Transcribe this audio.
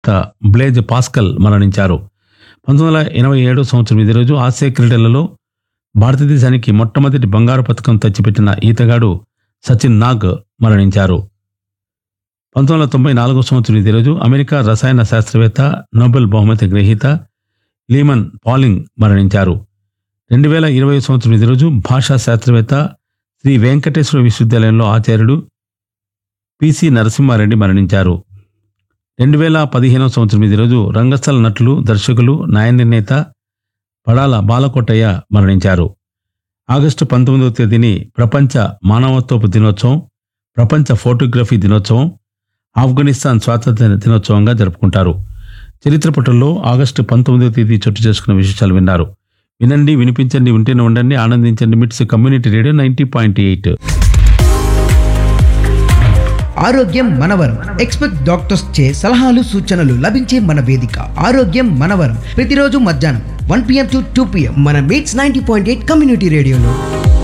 blaze pascal మరణించారు పంతొమ్మిది వందల ఎనభై ఏడు సంవత్సరం ఇదే రోజు ఆసియా క్రీడలలో భారతదేశానికి మొట్టమొదటి బంగారు పథకం తెచ్చిపెట్టిన ఈతగాడు సచిన్ నాగ్ మరణించారు పంతొమ్మిది వందల తొంభై నాలుగో సంవత్సరం ఇదే రోజు అమెరికా రసాయన శాస్త్రవేత్త నోబెల్ బహుమతి గ్రహీత లీమన్ పాలింగ్ మరణించారు రెండు వేల ఇరవై సంవత్సరం ఇదే రోజు భాషా శాస్త్రవేత్త శ్రీ వెంకటేశ్వర విశ్వవిద్యాలయంలో ఆచార్యుడు పిసి నరసింహారెడ్డి మరణించారు రెండు వేల పదిహేనవ సంవత్సరం ఇదే రోజు రంగస్థల నటులు దర్శకులు న్యాయ నిర్ణేత పడాల బాలకోటయ్య మరణించారు ఆగస్టు పంతొమ్మిదవ తేదీని ప్రపంచ మానవత్వపు దినోత్సవం ప్రపంచ ఫోటోగ్రఫీ దినోత్సవం ఆఫ్ఘనిస్తాన్ స్వాతంత్ర దినోత్సవంగా జరుపుకుంటారు చరిత్ర పటంలో ఆగస్టు పంతొమ్మిదవ తేదీ చోటు చేసుకున్న విశేషాలు విన్నారు వినండి వినిపించండి వింటూనే ఉండండి ఆనందించండి MITS community radio ninety point eight ఆరోగ్యం మనవరం ఎక్స్పెక్ట్ డాక్టర్స్ చే సలహాలు సూచనలు లభించే మన వేదిక ఆరోగ్యం మనవరం ప్రతిరోజు మధ్యాహ్నం one PM to two PM మన MITS ninety point eight community రేడియోలో